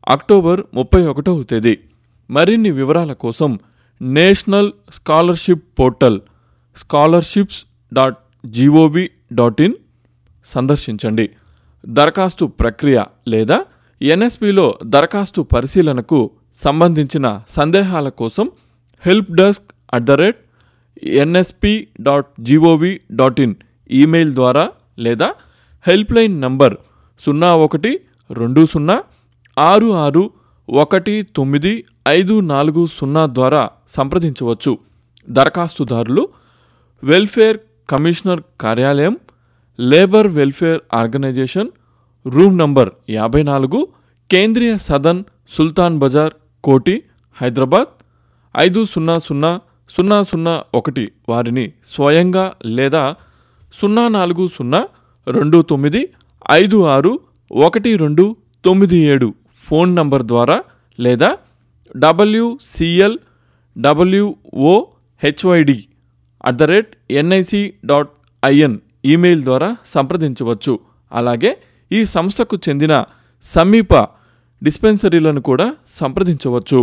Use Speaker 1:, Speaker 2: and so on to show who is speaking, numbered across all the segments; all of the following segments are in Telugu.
Speaker 1: అక్టోబర్ ముప్పై ఒకటవ తేదీ మరిన్ని వివరాల కోసం national scholarship portal scholarships dot gov dot in సందర్శించండి దరఖాస్తు ప్రక్రియ లేదా ఎన్ఎస్పిలో దరఖాస్తు పరిశీలనకు సంబంధించిన సందేహాల కోసం help desk at the rate NSP dot gov dot in email ద్వారా లేదా హెల్ప్ లైన్ నంబర్ సున్నా ఒకటి రెండు సున్నా ఆరు ఆరు ఒకటి తొమ్మిది ఐదు నాలుగు సున్నా ద్వారా సంప్రదించవచ్చు దరఖాస్తుదారులు వెల్ఫేర్ కమిషనర్ కార్యాలయం labour welfare organisation room number యాభై నాలుగు కేంద్రీయ సదన్ సుల్తాన్ బజార్ కోటి హైదరాబాద్ ఐదు సున్నా సున్నా సున్నా సున్నా ఒకటి వారిని స్వయంగా లేదా సున్నా నాలుగు సున్నా రెండు తొమ్మిది ఐదు ఆరు ఒకటి రెండు తొమ్మిది ఏడు ఫోన్ నంబర్ ద్వారా లేదా WCL WO HYD at the rate NIC dot IN email ద్వారా సంప్రదించవచ్చు అలాగే ఈ సంస్థకు చెందిన సమీప డిస్పెన్సరీలను కూడా సంప్రదించవచ్చు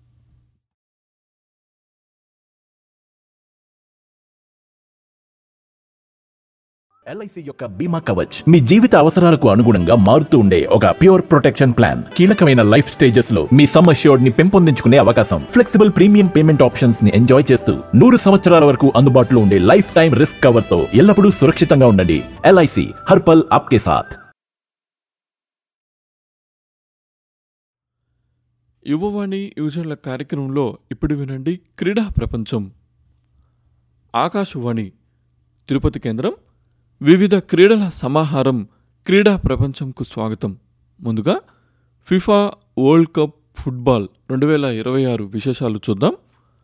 Speaker 2: ఎల్ఐసి యొక్క బీమా కవచ్ మీ జీవిత అవసరాలకు అనుగుణంగా మారుతూ ఉండే ఒక ప్యూర్ ప్రొటెక్షన్ ప్లాన్ కీలకమైన లైఫ్ స్టేజెస్ లో మీ సమ్ అష్యూర్డ్ ని పెంపొందించుకునే అవకాశం ఫ్లెక్సిబుల్ ప్రీమియం పేమెంట్ ఆప్షన్స్ ని ఎంజాయ్ చేస్తూ నూరు సంవత్సరాల వరకు అందుబాటులో ఉండే లైఫ్ టైం రిస్క్ కవర్ తో ఎల్లప్పుడూ సురక్షితంగా ఉండండి ఎల్ఐసి హర్పల్ ఆప్కే సాథ్
Speaker 1: యువవాణి యువజనుల కార్యక్రమంలో ఇప్పుడు వినండి క్రీడా ప్రపంచం ఆకాశవాణి తిరుపతి కేంద్రం వివిధ క్రీడల సమాహారం క్రీడా ప్రపంచంకు స్వాగతం ముందుగా ఫిఫా వరల్డ్ కప్ ఫుట్బాల్ రెండు వేల ఇరవై ఆరు విశేషాలు చూద్దాం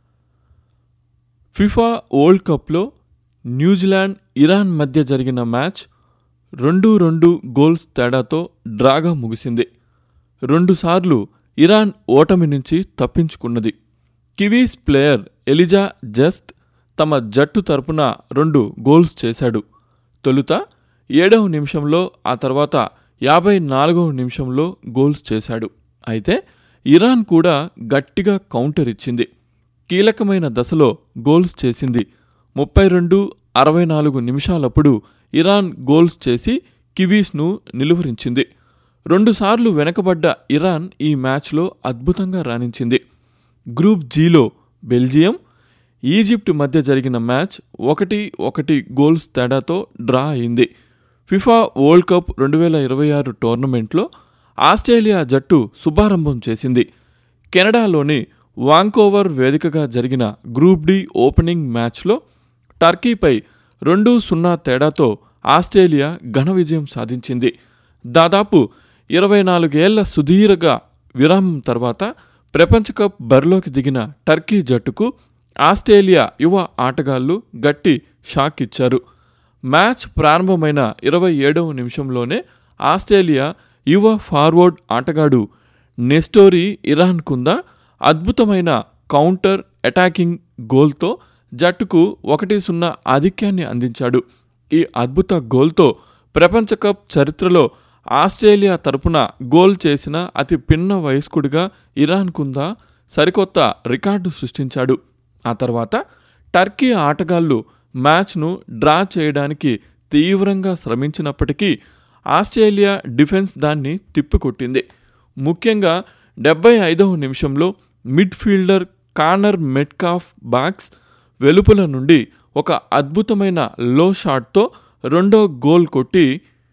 Speaker 1: ఫిఫా వరల్డ్ కప్లో న్యూజిలాండ్ ఇరాన్ మధ్య జరిగిన మ్యాచ్ రెండు రెండు గోల్స్ తేడాతో డ్రాగా ముగిసింది రెండుసార్లు ఇరాన్ ఓటమి నుంచి తప్పించుకున్నది కివీస్ ప్లేయర్ ఎలిజా జస్ట్ తమ జట్టు తరపున రెండు గోల్స్ చేశాడు తొలుత ఏడవ నిమిషంలో ఆ తర్వాత యాభై నాలుగవ నిమిషంలో గోల్స్ చేశాడు అయితే ఇరాన్ కూడా గట్టిగా కౌంటర్ ఇచ్చింది కీలకమైన దశలో గోల్స్ చేసింది ముప్పై రెండు అరవై నాలుగు నిమిషాలప్పుడు ఇరాన్ గోల్స్ చేసి కివీస్ను నిలువరించింది రెండుసార్లు వెనకబడ్డ ఇరాన్ ఈ మ్యాచ్లో అద్భుతంగా రాణించింది గ్రూప్ జీలో బెల్జియం ఈజిప్ట్ మధ్య జరిగిన మ్యాచ్ ఒకటి ఒకటి గోల్స్ తేడాతో డ్రా అయింది ఫిఫా వరల్డ్ కప్ రెండు వేల ఇరవై ఆరు టోర్నమెంట్లో ఆస్ట్రేలియా జట్టు శుభారంభం చేసింది కెనడాలోని వాంకోవర్ వేదికగా జరిగిన గ్రూప్ డి ఓపెనింగ్ మ్యాచ్లో టర్కీపై రెండు సున్నా తేడాతో ఆస్ట్రేలియా ఘన విజయం సాధించింది దాదాపు ఇరవై నాలుగేళ్ల సుదీర్ఘ విరామం తర్వాత ప్రపంచ కప్ బరిలోకి దిగిన టర్కీ జట్టుకు ఆస్ట్రేలియా యువ ఆటగాళ్లు గట్టి షాక్ ఇచ్చారు మ్యాచ్ ప్రారంభమైన ఇరవై ఏడవ నిమిషంలోనే ఆస్ట్రేలియా యువ ఫార్వర్డ్ ఆటగాడు నెస్టోరీ ఇరాన్ కుంద అద్భుతమైన కౌంటర్ అటాకింగ్ గోల్తో జట్టుకు ఒకటి సున్నా ఆధిక్యాన్ని అందించాడు ఈ అద్భుత గోల్తో ప్రపంచ కప్ చరిత్రలో ఆస్ట్రేలియా తరపున గోల్ చేసిన అతి పిన్న వయస్కుడిగా ఇరాన్ కుందా సరికొత్త రికార్డు సృష్టించాడు ఆ తర్వాత టర్కీ ఆటగాళ్లు మ్యాచ్ను డ్రా చేయడానికి తీవ్రంగా శ్రమించినప్పటికీ ఆస్ట్రేలియా డిఫెన్స్ దాన్ని తిప్పికొట్టింది ముఖ్యంగా డెబ్బై ఐదవ నిమిషంలో మిడ్ఫీల్డర్ కార్నర్ మెట్కాఫ్ బాక్స్ వెలుపల నుండి ఒక అద్భుతమైన లో షాట్తో రెండో గోల్ కొట్టి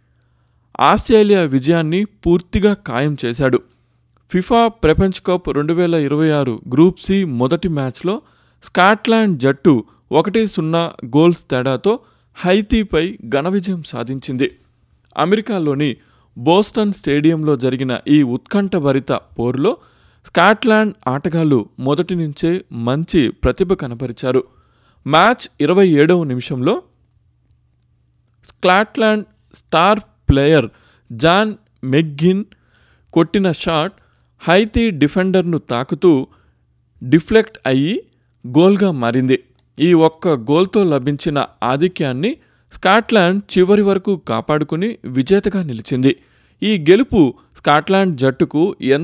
Speaker 1: ఆస్ట్రేలియా విజయాన్ని పూర్తిగా ఖాయం చేశాడు ఫిఫా ప్రపంచ కప్ రెండు వేల ఇరవై ఆరు గ్రూప్ సి మొదటి మ్యాచ్లో స్కాట్లాండ్ జట్టు ఒకటి సున్నా గోల్స్ తేడాతో హైతీపై ఘన విజయం సాధించింది అమెరికాలోని బోస్టన్ స్టేడియంలో జరిగిన ఈ ఉత్కంఠభరిత పోరులో స్కాట్లాండ్ ఆటగాళ్లు మొదటి నుంచే మంచి ప్రతిభ కనపరిచారు మ్యాచ్ ఇరవై ఏడవ నిమిషంలో Scotland star player John McGinn కొట్టిన షాట్ హైతీ డిఫెండర్ను తాకుతూ డిఫ్లెక్ట్ అయ్యి గోల్గా మారింది ఈ ఒక్క గోల్తో లభించిన ఆధిక్యాన్ని స్కాట్లాండ్ చివరి వరకు కాపాడుకుని విజేతగా నిలిచింది ఈ గెలుపు స్కాట్లాండ్ జట్టుకు ఎంత